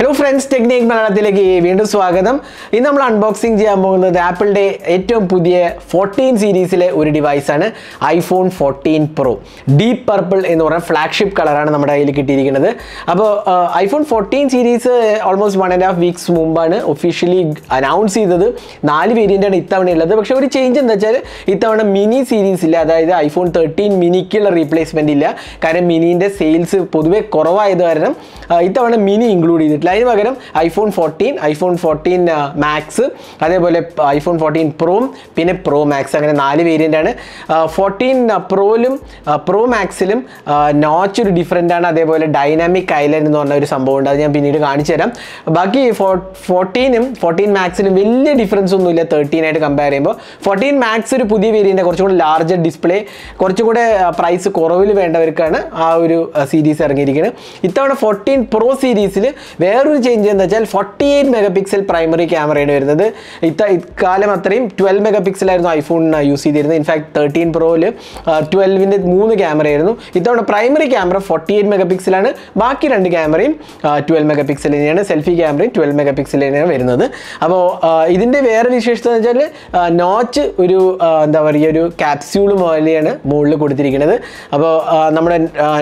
hello friends technique മലയാളത്തിലേക്ക് വീണ്ടും സ്വാഗതം ഇന്ന് നമ്മൾ അൺബോക്സിംഗ് ചെയ്യാൻ പോകുന്നത് ആപ്പിളിൻ്റെ ഏറ്റവും പുതിയ ഫോർട്ടീൻ സീരീസിലെ ഒരു ഡിവൈസാണ് iPhone fourteen pro deep purple എന്ന് പറഞ്ഞ ഫ്ലാഗ്ഷിപ്പ് കളറാണ് നമ്മുടെ കയ്യിൽ കിട്ടിയിരിക്കുന്നത് അപ്പോൾ iPhone fourteen series almost one and half weeks മുമ്പാണ് ഒഫീഷ്യലി അനൗൺസ് ചെയ്തത് നാല് വേരിയൻ്റാണ് ഇത്തവണ ഉള്ളത് പക്ഷേ ഒരു ചേഞ്ച് എന്താ വെച്ചാൽ ഇത്തവണ മിനി സീരീസ് ഇല്ല അതായത് ഐഫോൺ തേർട്ടീൻ മിനിക്കുള്ള റീപ്ലേസ്മെൻ്റ് ഇല്ല കാരണം മിനീൻ്റെ സെയിൽസ് പൊതുവെ കുറവായത് കാരണം ആ, ഇത്തവണ മിനി ഇൻക്ലൂഡ് ചെയ്തിട്ടില്ല അതിന് പകരം iPhone fourteen iPhone fourteen max അതേപോലെ ഐഫോൺ ഫോർട്ടീൻ പ്രോം പിന്നെ പ്രോ മാക്സ് അങ്ങനെ നാല് വേരിയൻ്റ് ആണ് ഫോർട്ടീൻ പ്രോയിലും പ്രോ മാക്സിലും നോച്ച് ഒരു ഡിഫറെൻ്റ് ആണ് അതേപോലെ ഡൈനാമിക് ഐലൻഡ് എന്ന് പറഞ്ഞ ഒരു സംഭവം ഉണ്ട് അത് ഞാൻ പിന്നീട് കാണിച്ചു തരാം ബാക്കി ഫോർട്ടീനും ഫോർട്ടീൻ മാക്സിനും വലിയ ഡിഫറൻസ് ഒന്നുമില്ല തേർട്ടീൻ ആയിട്ട് കമ്പയർ ചെയ്യുമ്പോൾ ഫോർട്ടീൻ മാക്സ് ഒരു പുതിയ വേരിയൻ്റ് കുറച്ചും കൂടെ ലാർജർ ഡിസ്പ്ലേ കുറച്ചും കൂടെ പ്രൈസ് കുറവിൽ വേണ്ടവർക്കാണ് ആ ഒരു സീരീസ് ഇറങ്ങിയിരിക്കുന്നത് ഇത്തവണ ഫോർട്ടീൻ പ്രോ സീരീസിൽ വേറൊരു ചേഞ്ച് എന്താ വെച്ചാൽ forty eight mega megapixel primary ക്യാമറയാണ് വരുന്നത് ഇത്ത ഇക്കാലം അത്രയും ട്വൽവ് മെഗാ പിക്സൽ ആയിരുന്നു ഐഫോൺ യൂസ് ചെയ്തിരുന്നത് ഇൻഫാക്ട് തേർട്ടീൻ പ്രോയിൽ ട്വൽവിൻ്റെ മൂന്ന് ക്യാമറയായിരുന്നു ഇത്തവണ പ്രൈമറി ക്യാമറ ഫോർട്ടി എയ്റ്റ് മെഗാ പിക്സലാണ് ബാക്കി രണ്ട് ക്യാമറയും ട്വൽവ് മെഗാ പിക്സൽ തന്നെയാണ് സെൽഫി ക്യാമറയും ട്വൽവ് മെഗാ പിക്സൽ തന്നെയാണ് വരുന്നത് അപ്പോൾ ഇതിൻ്റെ വേറെ വിശേഷത എന്ന് വെച്ചാൽ നോച്ച് ഒരു ആ, എന്താ പറയുക ഒരു ക്യാപ്സ്യൂൾ പോലെയാണ് മുകളിൽ കൊടുത്തിരിക്കുന്നത് അപ്പോൾ നമ്മുടെ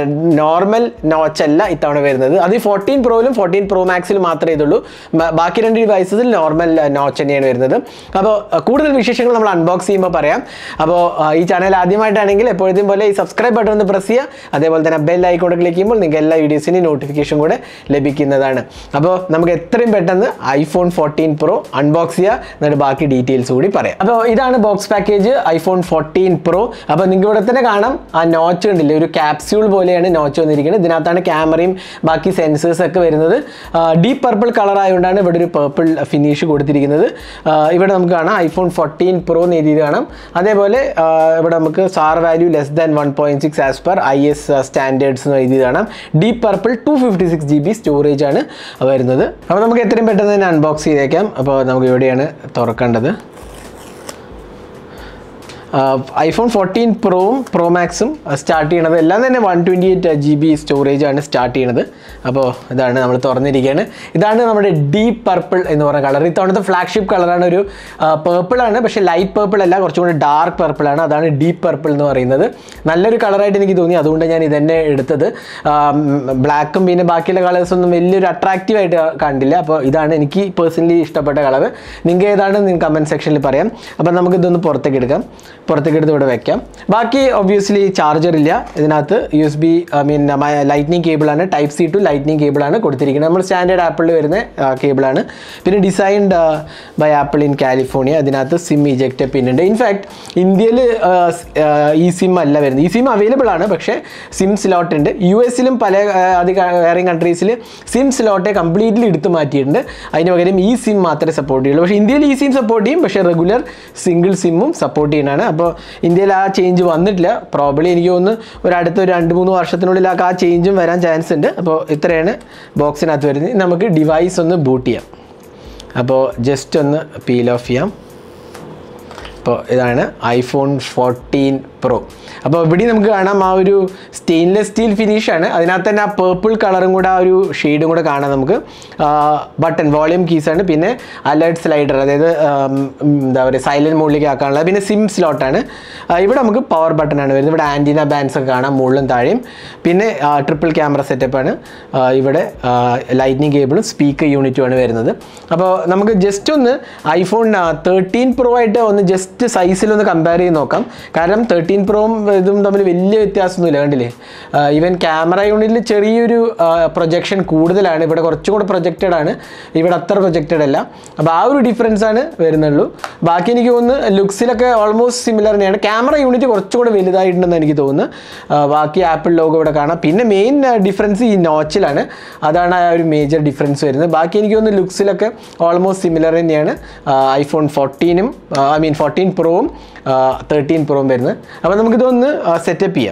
നോർമൽ നോച്ച് അല്ല ഇത്തവണ വരുന്നത് അത് ഈ ഫോർട്ടീൻ പ്രോയിലും ഫോർട്ടീൻ പ്രോ മാക്സിലും മാത്രമേ ഇതുള്ളൂ ബ- ബാക്കി രണ്ട് ഡിവൈസസിൽ നോർമൽ നോച്ച് തന്നെയാണ് വരുന്നത് അപ്പോൾ കൂടുതൽ വിശേഷങ്ങൾ നമ്മൾ അൺബോക്സ് ചെയ്യുമ്പോൾ പറയാം അപ്പോൾ ഈ ചാനൽ ആദ്യമായിട്ടാണെങ്കിൽ എപ്പോഴത്തെയും പോലെ ഈ സബ്സ്ക്രൈബ് ബട്ടൺ ഒന്ന് പ്രസ് ചെയ്യുക അതേപോലെ തന്നെ ബെൽ ഐക്കോട്ട് ക്ലിക്ക് ചെയ്യുമ്പോൾ നിങ്ങൾക്ക് എല്ലാ വീഡിയോസിൻ്റെയും നോട്ടിഫിക്കേഷൻ കൂടെ ലഭിക്കുന്നതാണ് അപ്പോൾ നമുക്ക് എത്രയും പെട്ടെന്ന് ഐഫോൺ ഫോർട്ടീൻ പ്രോ അൺബോക്സ് ചെയ്യുക എന്നിട്ട് ബാക്കി ഡീറ്റെയിൽസ് കൂടി പറയാം അപ്പോൾ ഇതാണ് box package iPhone fourteen pro അപ്പോൾ നിങ്ങൾക്ക് ഇവിടെ തന്നെ കാണാം ആ നോച്ച് ഉണ്ടല്ലേ ഒരു ക്യാപ്സ്യൂൾ പോലെയാണ് നോച്ച് വന്നിരിക്കുന്നത് ഇതിനകത്താണ് ക്യാമറയും ബാക്കി സെൻസേഴ്സ് ഒക്കെ വരുന്നത് ഡീപ്പ് പർപ്പിൾ കളർ ആയതുകൊണ്ടാണ് ഇവിടെ ഒരു പേർപ്പിൾ ഫിനിഷ് കൊടുത്തിരിക്കുന്നത് ആ, ഇവിടെ നമുക്ക് കാണാം ഐഫോൺ ഫോർട്ടീൻ പ്രോ എന്ന് എഴുതിയത് കാണാം അതേപോലെ ആ, ഇവിടെ നമുക്ക് SAR value less than one point six as per I S standards എന്ന് എഴുതിയത് കാണാം deep purple two fifty six G B storage ആണ് വരുന്നത് അപ്പോൾ നമുക്ക് എത്രയും പെട്ടെന്ന് തന്നെ അൺബോക്സ് ചെയ്തേക്കാം അപ്പോൾ നമുക്ക് എവിടെയാണ് തുറക്കേണ്ടത് ഐഫോൺ ഫോർട്ടീൻ പ്രോവും പ്രോ മാക്സും സ്റ്റാർട്ട് ചെയ്യണത് എല്ലാം തന്നെ one twenty eight G B storage ആണ് സ്റ്റാർട്ട് ചെയ്യണത് അപ്പോൾ ഇതാണ് നമ്മൾ തുറന്നിരിക്കുകയാണ് ഇതാണ് നമ്മുടെ ഡീപ്പ് പർപ്പിൾ എന്ന് പറയുന്ന കളർ ഇത്തവണത്തെ ഫ്ലാഗ്ഷിപ്പ് കളറാണ് ഒരു പേർപ്പിൾ ആണ് പക്ഷേ ലൈറ്റ് പേർപ്പിൾ അല്ല കുറച്ചും കൂടി ഡാർക്ക് പർപ്പിൾ ആണ് അതാണ് ഡീപ്പ് പർപ്പിൾ എന്ന് പറയുന്നത് നല്ലൊരു കളറായിട്ട് എനിക്ക് തോന്നി അതുകൊണ്ട് ഞാൻ ഇതന്നെ എടുത്തത് ബ്ലാക്കും പിന്നെ ബാക്കിയുള്ള കളേഴ്സ് ഒന്നും വലിയൊരു അട്രാക്റ്റീവ് ആയിട്ട് കണ്ടില്ല അപ്പോൾ ഇതാണ് എനിക്ക് പേഴ്സണലി ഇഷ്ടപ്പെട്ട കളർ നിങ്ങൾക്ക് ഏതാണ് നിങ്ങൾക്ക് കമൻറ്റ് സെക്ഷനിൽ പറയാം അപ്പോൾ നമുക്ക് ഇതൊന്ന് പുറത്തേക്ക് എടുക്കാം പുറത്തേക്ക് എടുത്ത് ഇവിടെ വെക്കാം ബാക്കി ഒബ്വിയസ്ലി ചാർജർ ഇല്ല ഇതിനകത്ത് U S B I mean lightning കേബിളാണ് ടൈപ്പ് സി ടു ലൈറ്റ്നിങ് കേബിളാണ് കൊടുത്തിരിക്കുന്നത് നമ്മൾ സ്റ്റാൻഡേർഡ് ആപ്പിളിൽ വരുന്ന കേബിളാണ് പിന്നെ designed by Apple in California അതിനകത്ത് സിം ഇജക്റ്റ് പിൻ ഉണ്ട് ഇൻഫാക്ട് ഇന്ത്യയിൽ ഈ സിം അല്ല വരുന്നത് ഈ സിം അവൈലബിൾ ആണ് പക്ഷേ സിം സ്ലോട്ട് ഉണ്ട് യു എസിലും പല ആ, അധികം വേറെ കൺട്രീസിൽ സിം സ്ലോട്ടെ കംപ്ലീറ്റ്ലി എടുത്ത് മാറ്റിയിട്ടുണ്ട് അതിന് പകരം ഈ സിം മാത്രമേ സപ്പോർട്ട് ചെയ്യുള്ളൂ പക്ഷേ ഇന്ത്യയിൽ ഈ സിം സപ്പോർട്ട് ചെയ്യും പക്ഷേ റെഗുലർ സിംഗിൾ സിമ്മും സപ്പോർട്ട് ചെയ്യുന്നതാണ് അപ്പോൾ ഇന്ത്യയിൽ ആ ചേഞ്ച് വന്നിട്ടില്ല പ്രോബ്ലി എനിക്ക് തോന്നുന്നു ഒരു അടുത്ത ഒരു രണ്ട് മൂന്ന് വർഷത്തിനുള്ളിൽ ആ ആ ചേഞ്ചും വരാൻ ചാൻസ് ഉണ്ട് അപ്പോൾ ഇത്രയാണ് ബോക്സിനകത്ത് വരുന്നത് ഇനി നമുക്ക് ഡിവൈസ് ഒന്ന് ബൂട്ട് ചെയ്യാം അപ്പോൾ ജസ്റ്റ് ഒന്ന് പീൽ ഓഫ് ചെയ്യാം അപ്പോൾ ഇതാണ് ഐഫോൺ ഫോർട്ടീൻ പ്രോ അപ്പോൾ ഇവിടെ നമുക്ക് കാണാം ആ ഒരു സ്റ്റെയിൻലെസ് സ്റ്റീൽ ഫിനിഷാണ് അതിനകത്ത് തന്നെ ആ പേർപ്പിൾ കളറും കൂടെ ആ ഒരു ഷെയ്ഡും കൂടെ കാണാം നമുക്ക് ബട്ടൺ വോളിയം കീസാണ് പിന്നെ അലേർട്ട് സ്ലൈഡർ അതായത് ആം, ഉം, എന്താ പറയുക സൈലൻറ്റ് മോഡിലേക്ക് ആക്കാനുള്ളത് പിന്നെ സിം സ്ലോട്ടാണ് ഇവിടെ നമുക്ക് പവർ ബട്ടണാണ് വരുന്നത് ഇവിടെ ആൻറ്റീന ബാൻഡ്സ് ഒക്കെ കാണാം മുകളിലും താഴെയും പിന്നെ ട്രിപ്പിൾ ക്യാമറ സെറ്റപ്പാണ് ഇവിടെ ലൈറ്റ്നിങ് കേബിളും സ്പീക്കർ യൂണിറ്റുമാണ് വരുന്നത് അപ്പോൾ നമുക്ക് ജസ്റ്റ് ഒന്ന് ഐഫോൺ തേർട്ടീൻ പ്രോ ആയിട്ട് ഒന്ന് ജസ്റ്റ് സൈസിലൊന്ന് കമ്പയർ ചെയ്ത് നോക്കാം കാരണം തേർട്ടീൻ പ്രോയും ഇതും തമ്മിൽ വലിയ വ്യത്യാസമൊന്നുമില്ല കണ്ടില്ലേ ഈവൻ ക്യാമറ യൂണിറ്റിൽ ചെറിയൊരു പ്രൊജക്ഷൻ കൂടുതലാണ് ഇവിടെ കുറച്ചും കൂടെ പ്രൊജക്റ്റഡ് ആണ് ഇവിടെ അത്ര പ്രൊജക്റ്റഡ് അല്ല അപ്പോൾ ആ ഒരു ഡിഫറൻസ് ആണ് വരുന്നുള്ളൂ ബാക്കി എനിക്ക് തോന്നുന്നു ലുക്സിലൊക്കെ ഓൾമോസ്റ്റ് സിമിലർ തന്നെയാണ് ക്യാമറ യൂണിറ്റ് കുറച്ചും കൂടെ വലുതായിട്ടുണ്ടെന്ന് എനിക്ക് തോന്നുന്നു ആ, ബാക്കി ആപ്പിൾ ലോഗോ ഇവിടെ കാണാം പിന്നെ മെയിൻ ഡിഫറൻസ് ഈ നോച്ചിലാണ് അതാണ് ആ ഒരു മേജർ ഡിഫറൻസ് വരുന്നത് ബാക്കി എനിക്ക് തോന്നുന്നു ലുക്സിലൊക്കെ ഓൾമോസ്റ്റ് സിമിലർ തന്നെയാണ് ഐഫോൺ ഫോർട്ടീനും ഐ മീൻ ഫോർട്ടീൻ പ്രോവും തേർട്ടീൻ പ്രോവും വരുന്നത് അപ്പോൾ നമുക്കിതൊന്ന് സെറ്റപ്പ് ചെയ്യാം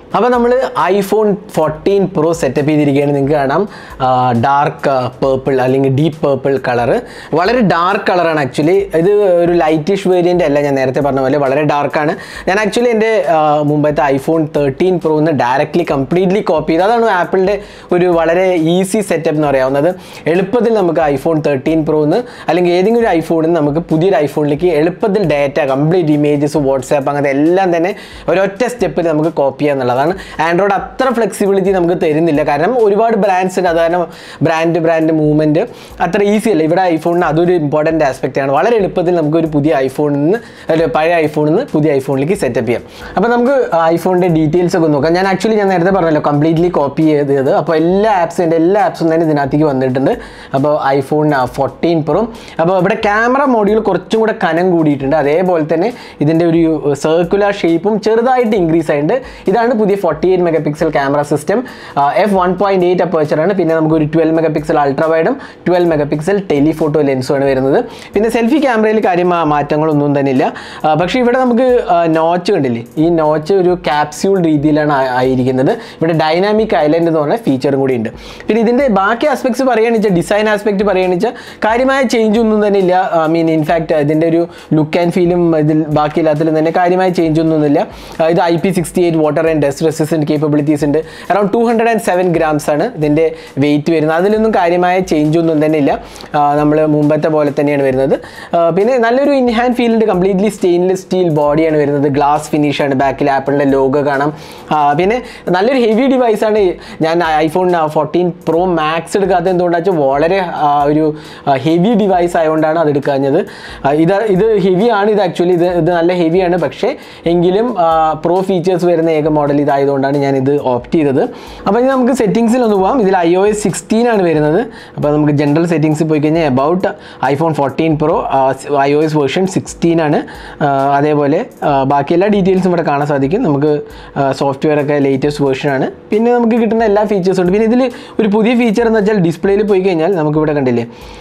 അപ്പോൾ നമ്മൾ ഐഫോൺ ഫോർട്ടീൻ പ്രോ സെറ്റപ്പ് ചെയ്തിരിക്കുകയാണ് നിങ്ങൾക്ക് കാണാം ഡാർക്ക് പേർപ്പിൾ അല്ലെങ്കിൽ ഡീപ്പ് പേർപ്പിൾ കളറ് വളരെ ഡാർക്ക് കളറാണ് ആക്ച്വലി ഇത് ഒരു ലൈറ്റിഷ് വേരിയൻ്റ് അല്ല ഞാൻ നേരത്തെ പറഞ്ഞ പോലെ വളരെ ഡാർക്കാണ് ഞാൻ ആക്ച്വലി എൻ്റെ മുമ്പത്തെ ഐഫോൺ തേർട്ടീൻ പ്രോന്ന് ഡയറക്റ്റ്ലി കംപ്ലീറ്റ്ലി കോപ്പി ചെയ്ത് അതാണ് ആപ്പിളിൻ്റെ ഒരു വളരെ ഈസി സെറ്റപ്പ് എന്ന് പറയാവുന്നത് എളുപ്പത്തിൽ നമുക്ക് ഐഫോൺ തേർട്ടീൻ പ്രോന്ന് അല്ലെങ്കിൽ ഏതെങ്കിലും ഒരു ഐഫോണിൽ നിന്ന് നമുക്ക് പുതിയൊരു ഐഫോണിലേക്ക് എളുപ്പത്തിൽ ഡാറ്റ കംപ്ലീറ്റ് ഇമേജസ് വാട്സാപ്പ് അങ്ങനത്തെ എല്ലാം തന്നെ ഒരൊറ്റ സ്റ്റെപ്പിൽ നമുക്ക് കോപ്പി ചെയ്യുക എന്നുള്ളതാണ് ആൻഡ്രോയിഡ് അത്ര ഫ്ലെക്സിബിലിറ്റി നമുക്ക് തരുന്നില്ല കാരണം ഒരുപാട് ബ്രാൻഡ്സ് ഉണ്ട് അത് കാരണം ബ്രാൻഡ് ബ്രാൻഡ് മൂവ്മെൻറ്റ് അത്ര ഈസി അല്ല ഇവിടെ ഐഫോണിന് അതൊരു ഇമ്പോർട്ടൻ്റ് ആസ്പെക്റ്റ് ആണ് വളരെ എളുപ്പത്തിൽ നമുക്ക് ഒരു പുതിയ ഐഫോണിൽ നിന്ന് അല്ല പഴയ ഐഫോണിൽ നിന്ന് പുതിയ ഐഫോണിലേക്ക് സെറ്റപ്പ് ചെയ്യാം അപ്പോൾ നമുക്ക് ഐഫോണിൻ്റെ ഡീറ്റെയിൽസ് ഒക്കെ നോക്കാം ഞാൻ ആക്ച്വലി ഞാൻ നേരത്തെ പറഞ്ഞല്ലോ കംപ്ലീറ്റ്ലി കോപ്പി ചെയ്തത് അപ്പോൾ എല്ലാ ആപ്സും എൻ്റെ എല്ലാ ആപ്സും തന്നെ ഇതിനകത്തേക്ക് വന്നിട്ടുണ്ട് അപ്പോൾ ഐഫോൺ ഫോർട്ടീൻ പ്രോ അപ്പോൾ ഇവിടെ ക്യാമറ മോഡ്യൂൾ കുറച്ചും കൂടെ കനം കൂടിയിട്ടുണ്ട് അതേപോലെ തന്നെ ഇതിൻ്റെ ഒരു സർക്കുലർ ഷേപ്പും ചെറുതായിട്ട് ഇൻക്രീസ് ആയിട്ടുണ്ട് ഇതാണ് പുതിയ forty eight mega pixel camera system F one point eight അപ്പേച്ചറാണ് പിന്നെ നമുക്ക് ഒരു ട്വൽവ് മെഗാ പിക്സൽ അൾട്രാ വൈഡും ട്വൽവ് മെഗാ പിക്സൽ ടെലിഫോട്ടോ ലെൻസുമാണ് വരുന്നത് പിന്നെ സെൽഫി ക്യാമറയിൽ കാര്യം ആ, മാറ്റങ്ങളൊന്നും തന്നെ ഇല്ല ആ, പക്ഷേ ഇവിടെ നമുക്ക് നോച്ച് കണ്ടില്ലേ ഈ നോച്ച് ഒരു ക്യാപ്സ്യൂൾ രീതിയിലാണ് ആ- ആയിരിക്കുന്നത് ഇവിടെ ഡൈനാമിക് ഐലൻഡ് എന്ന് പറഞ്ഞ ഫീച്ചറും കൂടി ഉണ്ട് പിന്നെ ഇതിൻ്റെ ബാക്കി ആസ്പെക്ട്സ് പറയുകയാണെന്ന് വെച്ചാൽ ഡിസൈൻ ആസ്പെക്ട് പറയുകയാണെന്ന് വെച്ചാൽ കാര്യമായ ചേഞ്ച് ഒന്നും തന്നെ ഇല്ല ഐ മീൻ ഇൻഫാക്ട് ഇതിൻ്റെ ഒരു ലുക്ക് ആൻഡ് ഫീലും ഇതിൽ ബാക്കി എല്ലാത്തിലും തന്നെ കാര്യമായ ചേഞ്ച് ഒന്നുമില്ല ആ, ഇത് I P sixty eight water and dust resistant capabilities ഉണ്ട് around two hundred and seven grams ആണ് ഇതിൻ്റെ വെയിറ്റ് വരുന്നത് അതിലൊന്നും കാര്യമായ ചേഞ്ച് ഒന്നും തന്നെ ഇല്ല നമ്മൾ മുമ്പത്തെ പോലെ തന്നെയാണ് വരുന്നത് ആ, പിന്നെ നല്ലൊരു ഇൻഹാൻഡ് ഫീൽ ഉണ്ട് കംപ്ലീറ്റ്ലി സ്റ്റെയിൻലെസ് സ്റ്റീൽ ബോഡിയാണ് വരുന്നത് ഗ്ലാസ് ഫിനിഷ് ആണ് ബാക്കിൽ ആപ്പിളിൻ്റെ ലോഗോ കാണാം ആ, പിന്നെ നല്ലൊരു ഹെവി ഡിവൈസാണ് ഞാൻ ഐഫോൺ ഫോർട്ടീൻ പ്രോ മാക്സ് എടുക്കാത്തത് എന്തുകൊണ്ടാണെന്ന് വെച്ചാൽ വളരെ ആ, ഒരു ഹെവി ഡിവൈസ് ആയതുകൊണ്ടാണ് അത് എടുക്കാഞ്ഞത് ആ, ഇത് ഇത് ഹെവി ആണ് ഇത് ആക്ച്വലി ഇത് ഇത് നല്ല ഹെവിയാണ് പക്ഷേ എങ്കിലും പ്രോ ഫീച്ചേഴ്സ് വരുന്ന ഏക മോഡൽ ഇതായതുകൊണ്ടാണ് ഞാൻ ഇത് ഓപ്റ്റ് ചെയ്തത് അപ്പോൾ ഇനി നമുക്ക് സെറ്റിങ്സിൽ ഒന്ന് പോകാം ഇതിൽ ഐ ഒ എസ് സിക്സ്റ്റീൻ ആണ് വരുന്നത് അപ്പോൾ നമുക്ക് ജനറൽ സെറ്റിങ്സിൽ പോയി കഴിഞ്ഞാൽ about iPhone fourteen pro I O S version sixteen ആണ് ആ, അതേപോലെ ആ, ബാക്കി എല്ലാ ഡീറ്റെയിൽസും ഇവിടെ കാണാൻ സാധിക്കും നമുക്ക് സോഫ്റ്റ്വെയർ ഒക്കെ ലേറ്റസ്റ്റ് വേർഷൻ ആണ് പിന്നെ നമുക്ക് കിട്ടുന്ന എല്ലാ ഫീച്ചേഴ്സും ഉണ്ട് പിന്നെ ഇതിൽ ഒരു പുതിയ ഫീച്ചർ എന്ന് വെച്ചാൽ ഡിസ്പ്ലേയിൽ പോയി കഴിഞ്ഞാൽ നമുക്ക് ഇവിടെ കണ്ടില്ലേ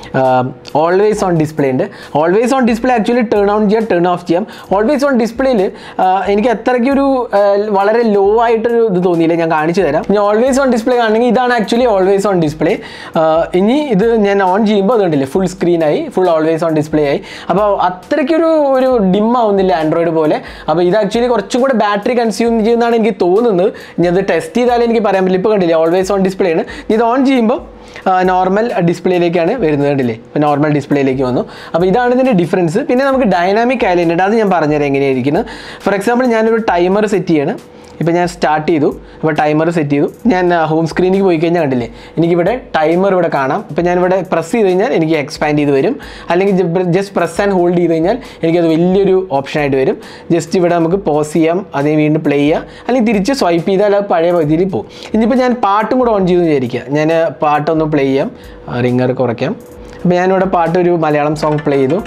ഓൾവേസ് ഓൺ ഡിസ്പ്ലേ ഉണ്ട് always on display actually turn on ചെയ്യാം ടേൺ ഓഫ് ചെയ്യാം ഓൾവേസ് ഓൺ ഡിസ്പ്ലേയിൽ എനിക്ക് അത്രയ്ക്ക് ഒരു ആ, വളരെ ലോ ആയിട്ടൊരു ഇത് തോന്നിയില്ല ഞാൻ കാണിച്ചു തരാം ഇനി ഓൾവേസ് ഓൺ ഡിസ്പ്ലേ കാണണമെങ്കിൽ ഇതാണ് ആക്ച്വലി ഓൾവേസ് ഓൺ ഡിസ്പ്ലേ ഇനി ഇത് ഞാൻ ഓൺ ചെയ്യുമ്പോൾ അതുകൊണ്ടില്ലേ ഫുൾ സ്ക്രീനായി ഫുൾ ഓൾവേസ് ഓൺ ഡിസ്പ്ലേ ആയി അപ്പോൾ അത്രയ്ക്കൊരു ഒരു ഡിം ആവുന്നില്ല ആൻഡ്രോയിഡ് പോലെ അപ്പോൾ ഇത് ആക്ച്വലി കുറച്ചും കൂടെ ബാറ്ററി കൺസ്യൂം ചെയ്യുന്നതാണ് എനിക്ക് തോന്നുന്നത് ഇനി അത് ടെസ്റ്റ് ചെയ്താലേ എനിക്ക് പറയാൻ പറ്റില്ല ഇപ്പോൾ കണ്ടില്ലേ ഓൾവേസ് ഓൺ ഡിസ്പ്ലേ ആണ് ഇത് ഓൺ ചെയ്യുമ്പോൾ നോർമൽ ഡിസ്പ്ലേയിലേക്കാണ് വരുന്നത് കണ്ടില്ലേ ഇപ്പോൾ നോർമൽ ഡിസ്പ്ലേയിലേക്ക് വന്നു അപ്പോൾ ഇതാണ് ഇതിൻ്റെ ഡിഫറൻസ് പിന്നെ നമുക്ക് ഡൈനാമിക് ഐലൻഡ് ഉണ്ട് അത് ഞാൻ പറഞ്ഞുതരാം എങ്ങനെയായിരിക്കുന്നത് ഫോർ എക്സാമ്പിൾ ഞാനൊരു ടൈമർ സെറ്റ് ചെയ്യാണ് ഇപ്പോൾ ഞാൻ സ്റ്റാർട്ട് ചെയ്തു അപ്പോൾ ടൈമർ സെറ്റ് ചെയ്തു ഞാൻ ഹോം സ്ക്രീനിലേക്ക് പോയി കഴിഞ്ഞാൽ കണ്ടില്ലേ എനിക്കിവിടെ ടൈമർ ഇവിടെ കാണാം ഇപ്പോൾ ഞാനിവിടെ പ്രസ് ചെയ്ത് കഴിഞ്ഞാൽ എനിക്ക് എക്സ്പാൻഡ് ചെയ്ത് വരും അല്ലെങ്കിൽ ജസ്റ്റ് പ്രസ് ആൻഡ് ഹോൾഡ് ചെയ്ത് കഴിഞ്ഞാൽ എനിക്കത് വലിയൊരു ഓപ്ഷനായിട്ട് വരും ജസ്റ്റ് ഇവിടെ നമുക്ക് പോസ് ചെയ്യാം അതേ വീണ്ടും പ്ലേ ചെയ്യാം അല്ലെങ്കിൽ തിരിച്ച് സ്വൈപ്പ് ചെയ്താൽ അത് പഴയ രീതിയിൽ പോകും ഇനിയിപ്പോൾ ഞാൻ പാട്ടും കൂടെ ഓൺ ചെയ്തു വിചാരിക്കുക ഞാൻ പാട്ടൊന്ന് പ്ലേ ചെയ്യാം റിങ്ങർ കുറയ്ക്കാം അപ്പോൾ ഞാനിവിടെ പാട്ട് ഒരു മലയാളം സോങ് പ്ലേ ചെയ്തു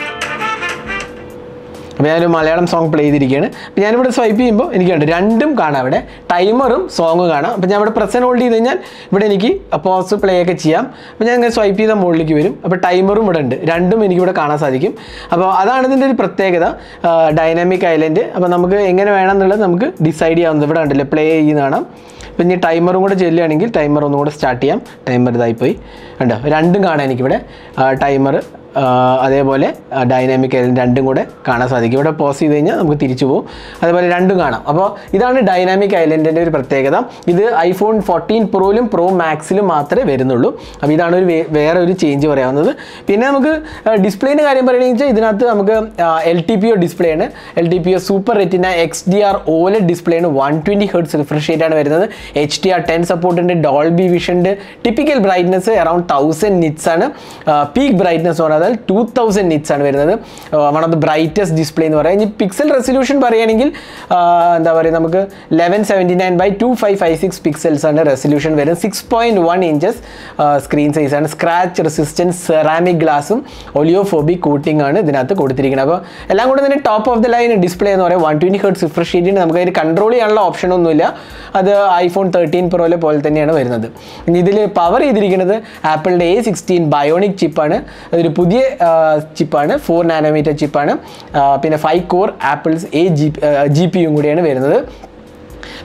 അപ്പോൾ ഞാനൊരു മലയാളം സോങ് പ്ലേ ചെയ്തിരിക്കുകയാണ് അപ്പോൾ ഞാനിവിടെ സ്വൈപ്പ് ചെയ്യുമ്പോൾ എനിക്ക് കണ്ട് രണ്ടും കാണാം ഇവിടെ ടൈമറും സോങ്ങും കാണാം അപ്പോൾ ഞാൻ ഇവിടെ പ്രസൻറ്റ് ഹോൾഡ് ചെയ്ത് കഴിഞ്ഞാൽ ഇവിടെ എനിക്ക് പോസ് പ്ലേ ഒക്കെ ചെയ്യാം അപ്പോൾ ഞാൻ ഇങ്ങനെ സ്വൈപ്പ് ചെയ്താൽ മുകളിലേക്ക് വരും അപ്പോൾ ടൈമറും ഇവിടെ ഉണ്ട് രണ്ടും എനിക്കിവിടെ കാണാൻ സാധിക്കും അപ്പോൾ അതാണ് ഇതിൻ്റെ ഒരു പ്രത്യേകത ഡൈനാമിക് ഐലൻഡ് അപ്പോൾ നമുക്ക് എങ്ങനെ വേണം എന്നുള്ളത് നമുക്ക് ഡിസൈഡ് ചെയ്യാവുന്നത് ഇവിടെ ഉണ്ടല്ലേ പ്ലേ ചെയ്യുന്ന കാണാം അപ്പോൾ ഇനി ടൈമറും കൂടെ ചെല്ലുകയാണെങ്കിൽ ടൈമർ ഒന്നും കൂടെ സ്റ്റാർട്ട് ചെയ്യാം ടൈമർ ഇതായിപ്പോയി ഉണ്ടോ രണ്ടും കാണാം എനിക്കിവിടെ ടൈമർ അതേപോലെ ഡൈനാമിക് രണ്ടും കൂടെ കാണാൻ സാധിക്കും ഇവിടെ പോസ് ചെയ്ത് കഴിഞ്ഞാൽ നമുക്ക് തിരിച്ചു പോകും അതേപോലെ രണ്ടും കാണാം അപ്പോൾ ഇതാണ് ഡൈനാമിക് ഐലൻഡിൻ്റെ ഒരു പ്രത്യേകത ഇത് ഐഫോൺ ഫോർട്ടീൻ പ്രോയിലും പ്രോ മാക്സിലും മാത്രമേ വരുന്നുള്ളൂ അപ്പോൾ ഇതാണ് ഒരു വേ- വേറെ ഒരു ചേഞ്ച് പറയാവുന്നത് പിന്നെ നമുക്ക് ഡിസ്പ്ലേൻ്റെ കാര്യം പറയുകയാണെന്ന് വെച്ചാൽ ഇതിനകത്ത് നമുക്ക് L T P O display ആണ് L T P O super retina X D R OLED display ആണ് one twenty hertz refresh rate ആണ് വരുന്നത് എച്ച് ഡി ആർ ടെൻ സപ്പോർട്ടുണ്ട് ഡോൾബി വിഷൻ്റെ typical brightness around thousand nits ആണ് peak brightness എന്ന് പറഞ്ഞാൽ two thousand nits ആണ് വരുന്നത് one of the brightest display എന്ന് പറയാം ഇനി പിക്സൽ റെസൊല്യൂഷൻ പറയുകയാണെങ്കിൽ ആ, എന്താ പറയുക നമുക്ക് eleven seventy nine by two five five six pixels ആണ് റെസൊല്യൂഷൻ വരുന്നത് six point one inches screen size ആണ് സ്ക്രാച്ച് റെസിസ്റ്റൻസ് സെറാമിക് ഗ്ലാസും ഒലിയോഫോബിക് കോട്ടിംഗ് ആണ് ഇതിനകത്ത് കൊടുത്തിരിക്കുന്നത് അപ്പോൾ എല്ലാം കൂടെ തന്നെ top of the line display എന്ന് പറയുന്നത് വൺ ട്വൻറ്റി ഹെർട്സ് റിഫ്രഷ് ചെയ്തിട്ട് നമുക്ക് അതിന് കൺട്രോൾ ചെയ്യാനുള്ള ഓപ്ഷൻ ഒന്നുമില്ല അത് ഐഫോൺ തേർട്ടീൻ പ്രോയിലെ പോലെ തന്നെയാണ് വരുന്നത് ഇനി ഇതിൽ പവർ ചെയ്തിരിക്കുന്നത് ആപ്പിളിൻ്റെ എ സിക്സ്റ്റീൻ ബയോണിക് ചിപ്പാണ് അതൊരു പുതിയ ചിപ്പാണ് ഫോർ നാനോമീറ്റർ ചിപ്പാണ് പിന്നെ five core Apple's A G G P യും കൂടിയാണ് വരുന്നത്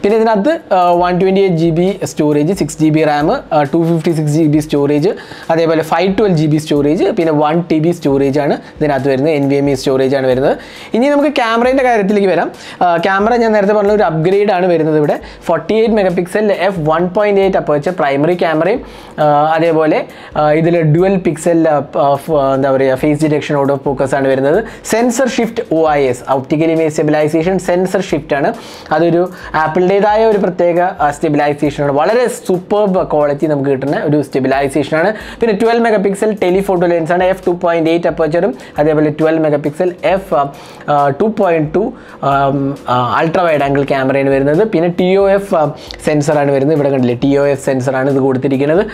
പിന്നെ ഇതിനകത്ത് one twenty eight G B storage six G B RAM two fifty six G B storage അതേപോലെ five twelve G B storage പിന്നെ വൺ ടി ബി സ്റ്റോറേജ് ആണ് ഇതിനകത്ത് വരുന്നത് N V M E storage ആണ് വരുന്നത് ഇനി നമുക്ക് ക്യാമറേൻ്റെ കാര്യത്തിലേക്ക് വരാം ക്യാമറ ഞാൻ നേരത്തെ പറഞ്ഞ ഒരു അപ്ഗ്രേഡ് ആണ് വരുന്നത് ഇവിടെ forty eight mega pixel F one point eight aperture primary ക്യാമറയും ആ, അതേപോലെ ഇതിൽ ഡുവൽ പിക്സൽ എന്താ പറയുക phase detection out of focus ആണ് വരുന്നത് sensor shift O I S optical image stabilisation sensor shift ആണ് അതൊരു ആപ്പിളിൻ്റെതായ ഒരു പ്രത്യേക സ്റ്റെബിലൈസേഷൻ ആണ് വളരെ സൂപ്പർബ് ക്വാളിറ്റി നമുക്ക് കിട്ടുന്ന ഒരു സ്റ്റെബിലൈസേഷൻ ആണ് പിന്നെ twelve mega pixel telephoto lens ആണ് എഫ് ടു പോയിൻറ്റ് എയ്റ്റ് അപ്പേച്ചറും അതേപോലെ twelve mega pixel F two point two ultra wide angle ക്യാമറയാണ് വരുന്നത് പിന്നെ ടി ഒ എഫ് സെൻസറാണ് വരുന്നത് ഇവിടെ കണ്ടില്ലേ ടി ഒ എഫ് സെൻസറാണ് ഇത് കൊടുത്തിരിക്കുന്നത്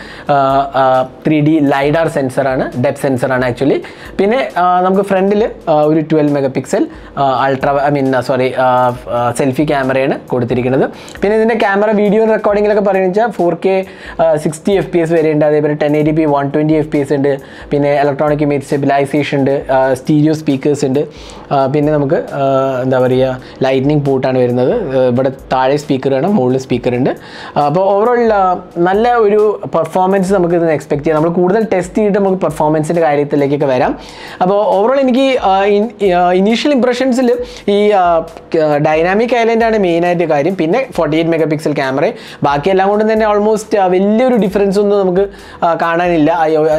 ത്രീ ഡി ലൈഡാർ സെൻസറാണ് ഡെപ് സെൻസറാണ് ആക്ച്വലി പിന്നെ ആ, നമുക്ക് ഫ്രണ്ടിൽ ഒരു twelve mega pixel ultra I mean sorry selfie ക്യാമറയാണ് കൊടുത്തിരിക്കുന്നത് പിന്നെ ഇതിൻ്റെ ക്യാമറ വീഡിയോ റെക്കോർഡിങ്ങിലൊക്കെ പറയുന്നത് വെച്ചാൽ four K sixty F P S വരെ ഉണ്ട് അതേപോലെ ten eighty P one twenty F P S ഉണ്ട് പിന്നെ ഇലക്ട്രോണിക് ഇമേജ് സ്റ്റെബിലൈസേഷൻ ഉണ്ട് സ്റ്റീരിയോ സ്പീക്കേഴ്സ് ഉണ്ട് ആ, പിന്നെ നമുക്ക് ആ, എന്താ പറയുക ലൈറ്റ്നിങ് പോർട്ടാണ് വരുന്നത് ആ, ഇവിടെ താഴെ സ്പീക്കർ ആണ് മുകളിൽ സ്പീക്കർ ഉണ്ട് അപ്പോൾ ഓവറോൾ നല്ല ഒരു പെർഫോമൻസ് നമുക്ക് ഇതിന് എക്സ്പെക്ട് ചെയ്യാം നമ്മൾ കൂടുതൽ ടെസ്റ്റ് ചെയ്തിട്ട് നമുക്ക് പെർഫോമൻസിൻ്റെ കാര്യത്തിലേക്കൊക്കെ വരാം അപ്പോൾ ഓവറോൾ എനിക്ക് ഇനീഷ്യൽ ഇംപ്രഷൻസിൽ ഈ ഡൈനാമിക് ഐലൻഡ് ആണ് മെയിനായിട്ട് കാര്യം പിന്നെ forty eight mega pixel camera ബാക്കിയെല്ലാം കൊണ്ടും തന്നെ ഓൾമോസ്റ്റ് വലിയൊരു ഡിഫറൻസ് ഒന്നും നമുക്ക് ആ, കാണാനില്ല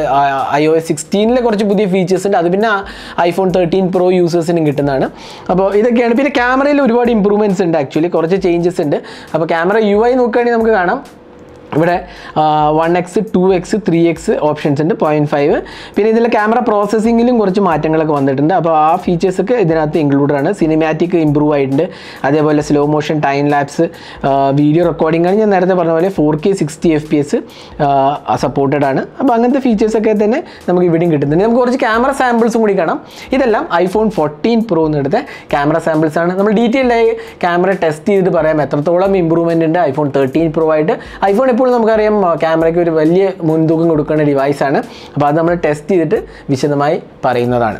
ഐ ഒ എസ് സിക്സ്റ്റീനിൽ കുറച്ച് പുതിയ ഫീച്ചേഴ്സ് ഉണ്ട് അത് പിന്നെ ഐഫോൺ തേർട്ടീൻ പ്രോ യൂസേഴ്സിനും കിട്ടുന്നതാണ് അപ്പോൾ ഇതൊക്കെയാണ് പിന്നെ ക്യാമറയിൽ ഒരുപാട് ഇമ്പ്രൂവ്മെൻറ്റ്സ് ഉണ്ട് ആക്ച്വലി കുറച്ച് ചേഞ്ചസ് ഉണ്ട് അപ്പോൾ ക്യാമറ യു ഐ നോക്കുകയാണെങ്കിൽ നമുക്ക് കാണാം ഇവിടെ one X two X three X options ഉണ്ട് പോയിൻറ്റ് ഫൈവ് പിന്നെ ഇതിലെ ക്യാമറ പ്രോസസ്സിങ്ങിലും കുറച്ച് മാറ്റങ്ങളൊക്കെ വന്നിട്ടുണ്ട് അപ്പോൾ ആ ഫീച്ചേഴ്സൊക്കെ ഇതിനകത്ത് ഇൻക്ലൂഡഡ് ആണ് സിനിമാറ്റിക് ഇമ്പ്രൂവ് ആയിട്ടുണ്ട് അതേപോലെ slow motion time lapse video recording ആണ് ഞാൻ നേരത്തെ പറഞ്ഞ പോലെ four K sixty F P S supported ആണ് അപ്പോൾ അങ്ങനത്തെ ഫീച്ചേഴ്സൊക്കെ തന്നെ നമുക്ക് ഇവിടെയും കിട്ടുന്നുണ്ട് നമുക്ക് കുറച്ച് ക്യാമറ സാമ്പിൾസും കൂടി കാണാം ഇതെല്ലാം ഐഫോൺ ഫോർട്ടീൻ പ്രോ എന്നെടുത്ത ക്യാമറ സാമ്പിൾസ് ആണ് നമ്മൾ ഡീറ്റെയിൽ ആയി ക്യാമറ ടെസ്റ്റ് ചെയ്തിട്ട് പറയാം എത്രത്തോളം ഇമ്പ്രൂവ്മെൻ്റ് ഉണ്ട് ഐഫോൺ തേർട്ടീൻ പ്രോ ആയിട്ട് ഐഫോൺ എപ്പോഴും നമുക്കറിയാം ക്യാമറയ്ക്ക് ഒരു വലിയ മുൻതൂക്കം കൊടുക്കുന്ന ഡിവൈസാണ് അപ്പോൾ അത് നമ്മൾ ടെസ്റ്റ് ചെയ്തിട്ട് വിശദമായി പറയുന്നതാണ്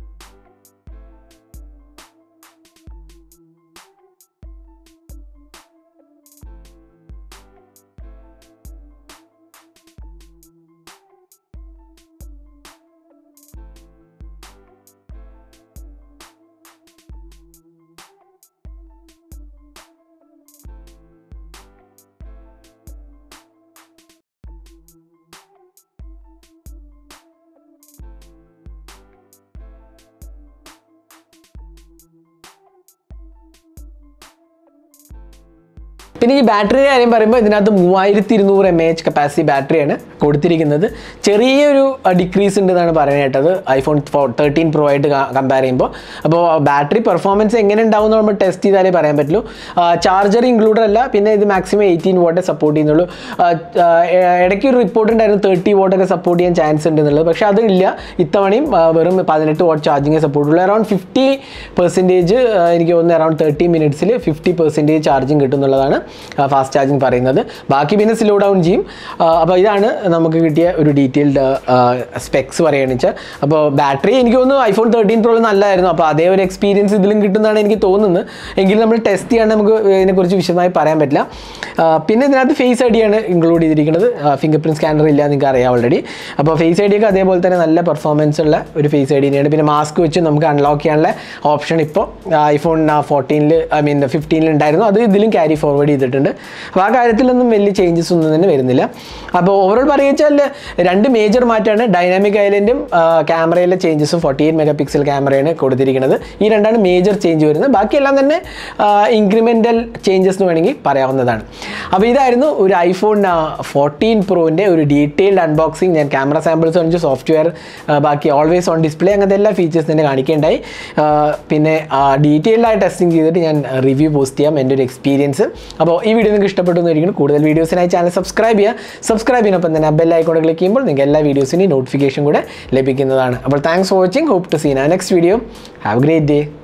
പിന്നെ ഈ ബാറ്ററിയുടെ കാര്യം പറയുമ്പോൾ ഇതിനകത്ത് മൂവായിരത്തി ഇരുന്നൂറ് എം എച്ച് കപ്പാസിറ്റി ബാറ്ററിയാണ് കൊടുത്തിരിക്കുന്നത് ചെറിയൊരു ഡിക്രീസ് ഉണ്ട് എന്നാണ് പറയുന്നത് കേട്ടത് ഐഫോൺ തേർട്ടീൻ പ്രോ ആയിട്ട് കമ്പയർ ചെയ്യുമ്പോൾ അപ്പോൾ ബാറ്ററി പെർഫോമൻസ് എങ്ങനെ ഉണ്ടാവും എന്ന് നമ്മൾ ടെസ്റ്റ് ചെയ്താലേ പറയാൻ പറ്റുള്ളൂ ചാർജർ ഇൻക്ലൂഡഡ് അല്ല പിന്നെ ഇത് മാക്സിമം എയ്റ്റീൻ വോട്ടേ സപ്പോർട്ട് ചെയ്യുന്നുള്ളൂ ആ, ആ, ഇടയ്ക്ക് ഒരു റിപ്പോർട്ട് ഉണ്ടായിരുന്നു തേർട്ടി വോട്ടൊക്കെ സപ്പോർട്ട് ചെയ്യാൻ ചാൻസ് ഉണ്ട് എന്നുള്ളത് പക്ഷേ അതില്ല ഇത്തവണയും ആ, വെറും പതിനെട്ട് വോട്ട് ചാർജിങ്ങേ സപ്പോർട്ട് ഉള്ളൂ അറൗണ്ട് ഫിഫ്റ്റി പെർസെൻറ്റേജ് എനിക്ക് തോന്നുന്നു അറൗണ്ട് തേർട്ടി മിനിറ്റ്സിൽ ഫിഫ്റ്റി പെർസെൻറ്റേജ് ചാർജിങ് കിട്ടും എന്നുള്ളതാണ് ഫാസ്റ്റ് ചാർജിങ് പറയുന്നത് ബാക്കി പിന്നെ സ്ലോ ഡൗൺ ചെയ്യും അപ്പോൾ ഇതാണ് നമുക്ക് കിട്ടിയ ഒരു ഡീറ്റെയിൽഡ് സ്പെക്സ് പറയുകയാണെന്ന് വെച്ചാൽ അപ്പോൾ ബാറ്ററി എനിക്ക് തോന്നുന്നു ഐഫോൺ തേർട്ടീൻ പ്രോ നല്ലതായിരുന്നു അപ്പോൾ അതേ ഒരു എക്സ്പീരിയൻസ് ഇതിലും കിട്ടുന്നതാണ് എനിക്ക് തോന്നുന്നത് എങ്കിലും നമ്മൾ ടെസ്റ്റ് ചെയ്യാണ്ട് നമുക്ക് ഇതിനെക്കുറിച്ച് വിശദമായി പറയാൻ പറ്റില്ല ആ, പിന്നെ ഇതിനകത്ത് ഫേസ് ഐ ഡിയാണ് ഇൻക്ലൂഡ് ചെയ്തിരിക്കുന്നത് ഫിംഗർ പ്രിൻറ്റ് സ്കാനർ ഇല്ല നിങ്ങൾക്ക് അറിയാം ഓൾറെഡി അപ്പോൾ ഫേസ് ഐ ഡിയൊക്കെ അതേപോലെ തന്നെ നല്ല പെർഫോമൻസ് ഉള്ള ഒരു ഫേസ് ഐ ഡി തന്നെയാണ് പിന്നെ മാസ്ക് വെച്ച് നമുക്ക് അൺലോക്ക് ചെയ്യാനുള്ള ഓപ്ഷൻ ഇപ്പോൾ ഐഫോൺ ഫോർട്ടീനിൽ ഐ മീൻ ഫിഫ്റ്റീനിൽ ഉണ്ടായിരുന്നു അത് ഇതിലും ക്യാരി ഫോർവേഡ് ചെയ്തിട്ടുണ്ട് അപ്പോൾ ആ കാര്യത്തിലൊന്നും വലിയ ചേഞ്ചസ് ഒന്നും തന്നെ വരുന്നില്ല അപ്പോൾ ഓവറോൾ പറയുക വെച്ചാൽ രണ്ട് മേജർ മാറ്റമാണ് ഡൈനാമിക് ഐലൻഡും ക്യാമറയിലെ ചേഞ്ചസും ഫോർട്ടി എയ്റ്റ് മെഗാ പിക്സൽ ക്യാമറയാണ് കൊടുത്തിരിക്കുന്നത് ഈ രണ്ടാണ് മേജർ ചേഞ്ച് വരുന്നത് ബാക്കിയെല്ലാം തന്നെ ഇൻക്രിമെൻ്റൽ ചേഞ്ചസ് എന്ന് വേണമെങ്കിൽ പറയാവുന്നതാണ് അപ്പോൾ ഇതായിരുന്നു ഒരു ഐഫോൺ ഫോർട്ടീൻ പ്രോൻ്റെ ഒരു ഡീറ്റെയിൽഡ് അൺബോക്സിങ് ഞാൻ ക്യാമറ സാമ്പിൾസ് കാണിച്ചു സോഫ്റ്റ്വെയർ ബാക്കി ഓൾവേസ് ഓൺ ഡിസ്പ്ലേ അങ്ങനത്തെ എല്ലാ ഫീച്ചേഴ്സ് തന്നെ കാണിക്കേണ്ടായി ആ, പിന്നെ ഡീറ്റെയിൽഡ് ആയി ടെസ്റ്റിംഗ് ചെയ്തിട്ട് ഞാൻ റിവ്യൂ പോസ്റ്റ് ചെയ്യാം എൻ്റെ ഒരു എക്സ്പീരിയൻസ് അപ്പോൾ ഈ വീഡിയോ നിങ്ങൾക്ക് ഇഷ്ടപ്പെട്ടു എന്നിരിക്കുന്നു കൂടുതൽ വീഡിയോസിനായി ചാനൽ സബ്സ്ക്രൈബ് ചെയ്യുക സബ്സ്ക്രൈബ് ചെയ്യുന്നപ്പം തന്നെ ബെൽ ഐക്കോൺ ക്ലിക്ക് ചെയ്യുമ്പോൾ നിങ്ങൾക്ക് എല്ലാ വീഡിയോസിൻ്റെയും നോട്ടിഫിക്കേഷൻ കൂടെ ലഭിക്കുന്നതാണ് അപ്പോൾ thanks for watching hope to seen next video have great day